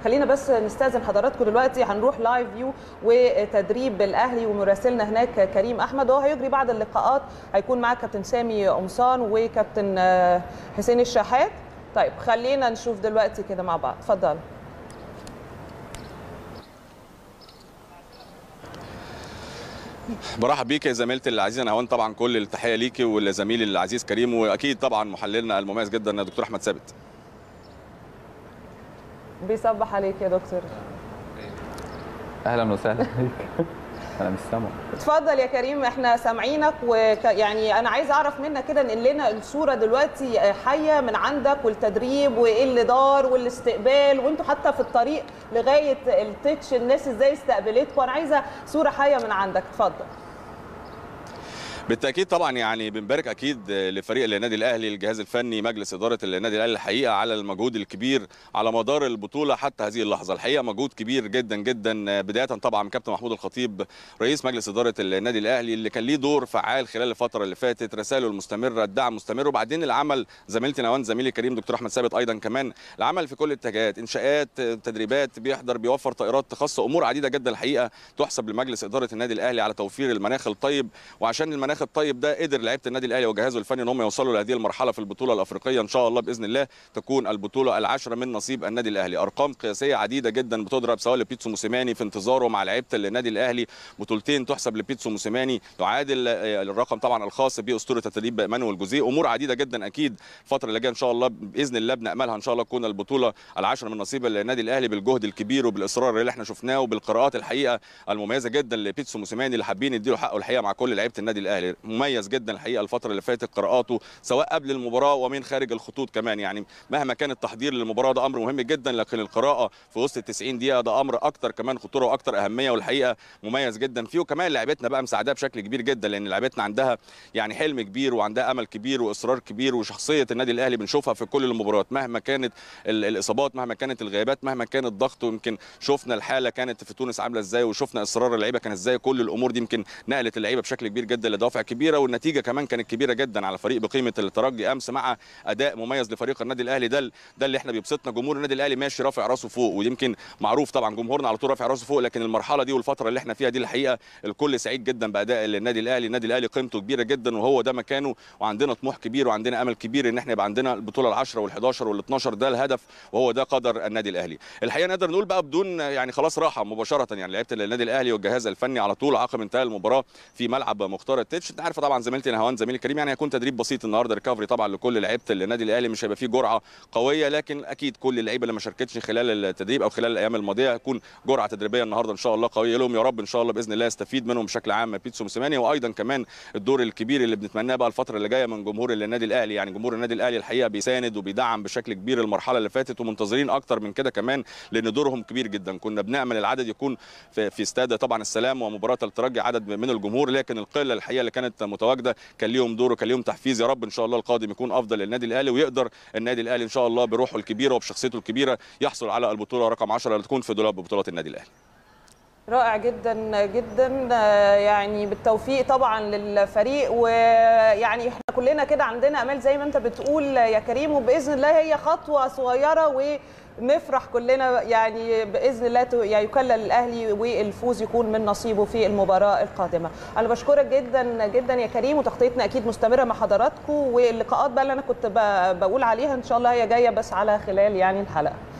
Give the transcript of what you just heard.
خلينا بس نستاذن حضراتكم دلوقتي هنروح لايف فيو وتدريب الاهلي ومراسلنا هناك كريم احمد وهو هيجري بعض اللقاءات هيكون معاه كابتن سامي قمصان وكابتن حسين الشحات طيب خلينا نشوف دلوقتي كده مع بعض اتفضل برحب بيك يا زميلتي العزيزه نهوان طبعا كل التحيه ليكي ولزميلي العزيز كريم واكيد طبعا محللنا المميز جدا دكتور احمد ثابت بيصبح عليك يا دكتور اهلا وسهلا بيك انا مش سامع اتفضل يا كريم احنا سامعينك ويعني انا عايز اعرف منك كده نقل لنا الصوره دلوقتي حيه من عندك والتدريب وايه اللي دار والاستقبال وانتوا حتى في الطريق لغايه التتش الناس ازاي استقبلتكم انا عايزه صوره حيه من عندك اتفضل بالتاكيد طبعا يعني بنبارك اكيد لفريق النادي الاهلي الجهاز الفني مجلس اداره النادي الاهلي الحقيقه على المجهود الكبير على مدار البطوله حتى هذه اللحظه الحقيقه مجهود كبير جدا جدا بدايه طبعا من كابتن محمود الخطيب رئيس مجلس اداره النادي الاهلي اللي كان ليه دور فعال خلال الفتره اللي فاتت رسائله المستمره الدعم مستمر وبعدين العمل زميلتي نوان زميلي كريم دكتور احمد ثابت ايضا كمان العمل في كل الاتجاهات انشاءات تدريبات بيحضر بيوفر طائرات خاصه امور عديده جدا الحقيقه تحسب لمجلس اداره النادي الاهلي على توفير المناخ الطيب وعشان المناخ الطيب ده قدر لعيبه النادي الاهلي وجهازه الفني ان هم يوصلوا لهذه المرحله في البطوله الافريقيه ان شاء الله باذن الله تكون البطوله العاشره من نصيب النادي الاهلي ارقام قياسيه عديده جدا بتضرب سواء لبيتسو موسيماني في انتظاره مع لعيبه النادي الاهلي بطولتين تحسب لبيتسو موسيماني يعادل الرقم طبعا الخاص باسطوره التدريب مانويل جوزيه امور عديده جدا اكيد الفتره اللي جايه ان شاء الله باذن الله بناملها ان شاء الله تكون البطوله العاشره من نصيب النادي الاهلي بالجهد الكبير وبالاصرار اللي احنا شفناه وبالقراءات الحقيقه المميزه جدا لبيتسو موسيماني اللي حابين يديله حقه الحقيقه مع كل لعيبه النادي الاهلي مميز جدا الحقيقه الفتره اللي فاتت قراءاته سواء قبل المباراه ومن خارج الخطوط كمان يعني مهما كان التحضير للمباراه ده امر مهم جدا لكن القراءه في وسط ال 90 دقيقه ده امر اكتر كمان خطوره واكتر اهميه والحقيقه مميز جدا فيه وكمان لعيبتنا بقى مساعداه بشكل كبير جدا لان لعيبتنا عندها يعني حلم كبير وعندها امل كبير واصرار كبير وشخصيه النادي الاهلي بنشوفها في كل المباريات مهما كانت الاصابات مهما كانت الغيابات مهما كان الضغط ويمكن شفنا الحاله كانت في تونس عامله ازاي وشفنا اصرار اللعيبه كان ازاي كل الامور دي يمكن نقلت اللعيبه بشكل كبير جدا لدوافع كبيره والنتيجه كمان كانت كبيره جدا على فريق بقيمه الترجي امس مع اداء مميز لفريق النادي الاهلي ده ده اللي احنا بيبسطنا جمهور النادي الاهلي ماشي رافع راسه فوق ويمكن معروف طبعا جمهورنا على طول رافع راسه فوق لكن المرحله دي والفتره اللي احنا فيها دي الحقيقه الكل سعيد جدا باداء النادي الاهلي النادي الاهلي قيمته كبيره جدا وهو ده مكانه وعندنا طموح كبير وعندنا امل كبير ان احنا يبقى عندنا البطوله ال10 وال11 وال12 ده الهدف وهو ده قدر النادي الاهلي الحقيقه نقدر نقول بقى بدون يعني خلاص راحه مباشره يعني لعيبه النادي الاهلي والجهاز الفني على طول عقب انتهاء المباراه في ملعب مختار التتش انت عارفه طبعا زميلتي نهوان زميلي كريم يعني هيكون تدريب بسيط النهارده ريكفري طبعا لكل لعيبه النادي الاهلي مش هيبقى فيه جرعه قويه لكن اكيد كل اللعيبه اللي ما شاركتش خلال التدريب او خلال الايام الماضيه هيكون جرعه تدريبيه النهارده ان شاء الله قويه لهم يا رب ان شاء الله باذن الله يستفيد منهم بشكل عام بيتسو موسيماني وايضا كمان الدور الكبير اللي بنتمناه بقى الفتره اللي جايه من جمهور النادي الاهلي يعني جمهور النادي الاهلي الحقيقه بيساند وبيدعم بشكل كبير المرحله اللي فاتت ومنتظرين اكتر من كده كمان لان دورهم كبير جدا كنا بنامل العدد يكون في, في استاد طبعا السلام ومباراه الترجي عدد من الجمهور لكن القله الحقيقه اللي كانت متواجده كان ليهم دور وكان ليهم تحفيز يا رب ان شاء الله القادم يكون افضل للنادي الاهلي ويقدر النادي الاهلي ان شاء الله بروحه الكبيره وبشخصيته الكبيره يحصل على البطوله رقم 10 اللي تكون في دولاب بطولات النادي الاهلي رائع جدا جدا يعني بالتوفيق طبعا للفريق ويعني احنا كلنا كده عندنا امال زي ما انت بتقول يا كريم وباذن الله هي خطوه صغيره و نفرح كلنا يعني باذن الله يكلل الاهلي والفوز يكون من نصيبه في المباراه القادمه. انا بشكرك جدا جدا يا كريم وتغطيتنا اكيد مستمره مع حضراتكم واللقاءات بقى اللي انا كنت بقول عليها ان شاء الله هي جايه بس على خلال يعني الحلقه.